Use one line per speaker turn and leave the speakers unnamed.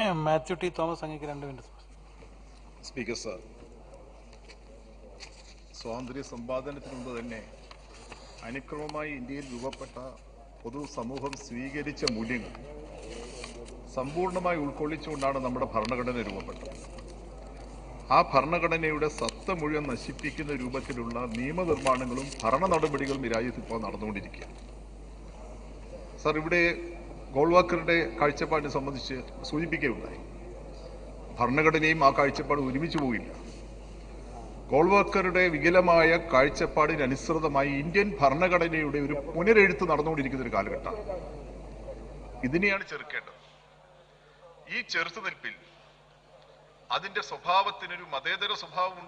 Mathew T Thomas അങ്ങേക്ക് രണ്ട് minute
speaker sir സ്വാതന്ത്ര്യ സമ്പാദനത്തിന് മുമ്പ് തന്നെ അനുക്രമമായി ഇന്ത്യയിൽ രൂപപ്പെട്ട പൊതുസമൂഹം സ്വീകരിച്ച മൂല്യങ്ങൾ സമ്പൂർണ്ണമായി ഉൾക്കൊള്ളിച്ചുകൊണ്ടാണ് നമ്മുടെ ഭരണഘടന രൂപപ്പെട്ടത് ആ ഭരണഘടനയുടെ സത്ത മുഴുവൻ നശിപ്പിക്കുന്ന രൂപത്തിലുള്ള നിയമനിർമ്മാണങ്ങളും ഭരണ നടപടികളും ഈ രാജ്യത്ത് ഇപ്പോൾ നടന്നുകൊണ്ടിരിക്കുകയാണ് സാർ ഇവിടെ ഗോൾവാക്കറുടെ കാഴ്ചപ്പാടിനെ സംബന്ധിച്ച് സൂചിപ്പിക്കുകയുണ്ടായി ഭരണഘടനയും ആ കാഴ്ചപ്പാട് ഒരുമിച്ച് പോകില്ല ഗോൾവാക്കറുടെ വികലമായ കാഴ്ചപ്പാടിനനുസൃതമായി ഇന്ത്യൻ ഭരണഘടനയുടെ ഒരു പുനരെഴുത്ത് നടന്നുകൊണ്ടിരിക്കുന്ന ഒരു കാലഘട്ടം ഇതിനെയാണ് ചെറുക്കേണ്ടത് ഈ ചെറുത്തുനിൽപ്പിൽ അതിന്റെ സ്വഭാവത്തിനൊരു മതേതര സ്വഭാവം